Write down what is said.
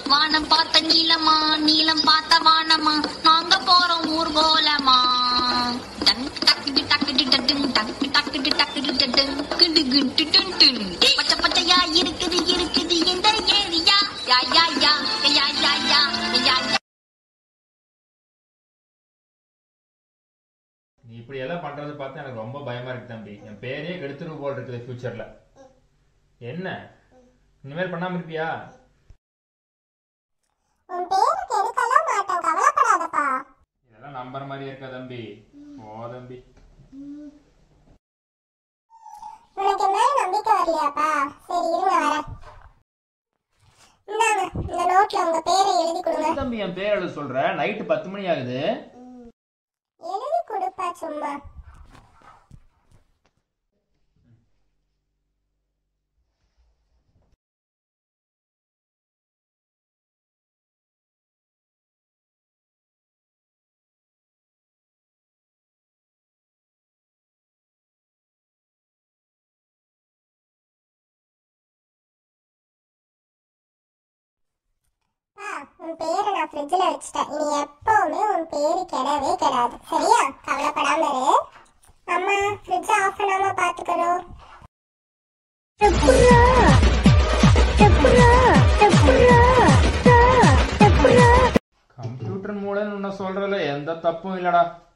வானம் பார்த்த நீளமா நீளம் பார்த்த வானமா நாங்க போறோம் ஊர்கோலமா டங் டக்குடு டக்குடு டட்டுங் டக்கு டக்குடு டக்குடு டட்டுங் கிடு கிடு டுன் டுன் பச்சை பச்சையா இருக்குது இருக்குது இந்த ஏரியா யா யா யா யா யா யா யா யா நீ இப்படி எல்லாம் பண்றது பார்த்து எனக்கு ரொம்ப பயமா இருக்கு தம்பி என் பேரையே கெடுத்துரு போல் இருக்குது ஃபியூச்சர்ல என்ன இனிமேல் பண்ணாம இருப்பியா உன் பேரு கெடுக்கலாம் மாட்டேன் கவலைப்படாதப்பா இதெல்லாம் நம்புற மாதிரி இருக்கா தம்பி ஓ தம்பி உனக்கு என் மேல நம்பிக்கை வரலையாப்பா சரி இருங்க வரேன் இந்தாங்க இந்த நோட்ல உங்க பேரை எழுதி கொடுங்க தம்பி என் பேர் எழுத சொல்ற நைட்டு பத்து மணி ஆகுது எழுதி கொடுப்பா சும்மா அப்பா, உன் பேரை நான் ஃப்ரிட்ஜில் வச்சுட்டேன் இனி எப்பவுமே உன் பேரு கெடவே கெடாது சரியா கவலைப்படாம இரு அம்மா ஃப்ரிட்ஜ் ஆஃப் பண்ணாம பாத்துக்கிறோம் கம்ப்யூட்டர் மூலம் உன்ன சொல்றதுல எந்த தப்பும் இல்லடா